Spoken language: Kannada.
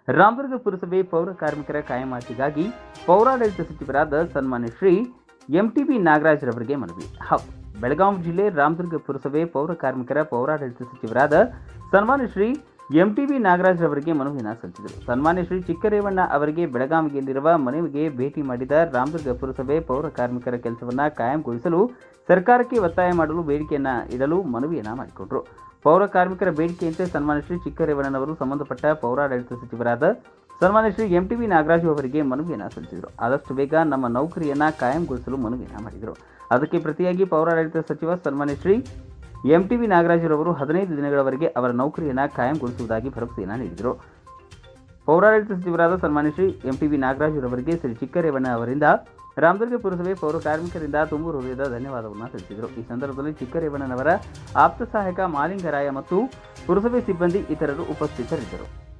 ರಾಮದುರ್ಗ ಪುರಸಭೆ ಪೌರ ಕಾರ್ಮಿಕರ ಕಾಯಮಾತಿಗಾಗಿ ಪೌರಾಡಳಿತ ಸಚಿವರಾದ ಸನ್ಮಾನ್ಯ ಶ್ರೀ ಎಂಟಿಬಿ ನಾಗರಾಜ್ ರವರಿಗೆ ಮನವಿ ಹೌದು ಬೆಳಗಾವಿ ಜಿಲ್ಲೆ ರಾಮದುರ್ಗ ಪುರಸಭೆ ಪೌರ ಕಾರ್ಮಿಕರ ಪೌರಾಡಳಿತ ಸಚಿವರಾದ ಸನ್ಮಾನ್ಯ ಶ್ರೀ ಎಂಟಿಬಿ ನಾಗರಾಜ್ ರವರಿಗೆ ಮನವಿಯನ್ನು ಸಲ್ಲಿಸಿದರು ಸನ್ಮಾನ್ಯ ಶ್ರೀ ಚಿಕ್ಕರೇವಣ್ಣ ಅವರಿಗೆ ಬೆಳಗಾವಿಯಲ್ಲಿರುವ ಮನೆಗೆ ಭೇಟಿ ಮಾಡಿದ ರಾಮದುರ್ಗ ಪುರಸಭೆ ಪೌರ ಕಾರ್ಮಿಕರ ಕೆಲಸವನ್ನ ಕಾಯಂಗೊಳಿಸಲು ಸರ್ಕಾರಕ್ಕೆ ಒತ್ತಾಯ ಮಾಡಲು ಬೇಡಿಕೆಯನ್ನ ಇಡಲು ಮನವಿಯನ್ನ ಮಾಡಿಕೊಂಡರು ಪೌರ ಕಾರ್ಮಿಕರ ಬೇಡಿಕೆಯಂತೆ ಸನ್ಮಾನ್ಯ ಶ್ರೀ ಚಿಕ್ಕರೇವಣ್ಣನವರು ಸಂಬಂಧಪಟ್ಟ ಪೌರಾಡಳಿತ ಸಚಿವರಾದ ಸನ್ಮಾನ್ಯ ಶ್ರೀ ಎಂಟಿಬಿ ನಾಗರಾಜು ಅವರಿಗೆ ಮನವಿಯನ್ನ ಸಲ್ಲಿಸಿದರು ಆದಷ್ಟು ಬೇಗ ನಮ್ಮ ನೌಕರಿಯನ್ನ ಕಾಯಂಗೊಳಿಸಲು ಮನವಿಯನ್ನ ಮಾಡಿದರು ಅದಕ್ಕೆ ಪ್ರತಿಯಾಗಿ ಪೌರಾಡಳಿತ ಸಚಿವ ಸನ್ಮಾನ್ಯ ಶ್ರೀ ಎಂಟಿಬಿ ನಾಗರಾಜುರವರು ಹದಿನೈದು ದಿನಗಳವರೆಗೆ ಅವರ ನೌಕರಿಯನ್ನ ಕಾಯಂಗೊಳಿಸುವುದಾಗಿ ಭರವಸೆಯನ್ನ ನೀಡಿದರು ಪೌರಾಡಳಿತ ಸಚಿವರಾದ ಸನ್ಮಾನ್ಯ ಶ್ರೀ ಎಂಟಿಬಿ ನಾಗರಾಜುರವರಿಗೆ ಶ್ರೀ ಚಿಕ್ಕರೇವಣ್ಣ ಅವರಿಂದ ರಾಮದುರ್ಗ ಪುರಸಭೆ ಪೌರ ಕಾರ್ಮಿಕರಿಂದ ತುಂಬು ಹೃದಯದ ಧನ್ಯವಾದವನ್ನು ತಿಳಿಸಿದರು ಈ ಸಂದರ್ಭದಲ್ಲಿ ಚಿಕ್ಕರೇವಣ್ಣನವರ ಆಪ್ತ ಸಹಾಯಕ ಮಾಲಿಂಗರಾಯ ಮತ್ತು ಪುರಸಭೆ ಸಿಬ್ಬಂದಿ ಇತರರು ಉಪಸ್ಥಿತರಿದ್ದರು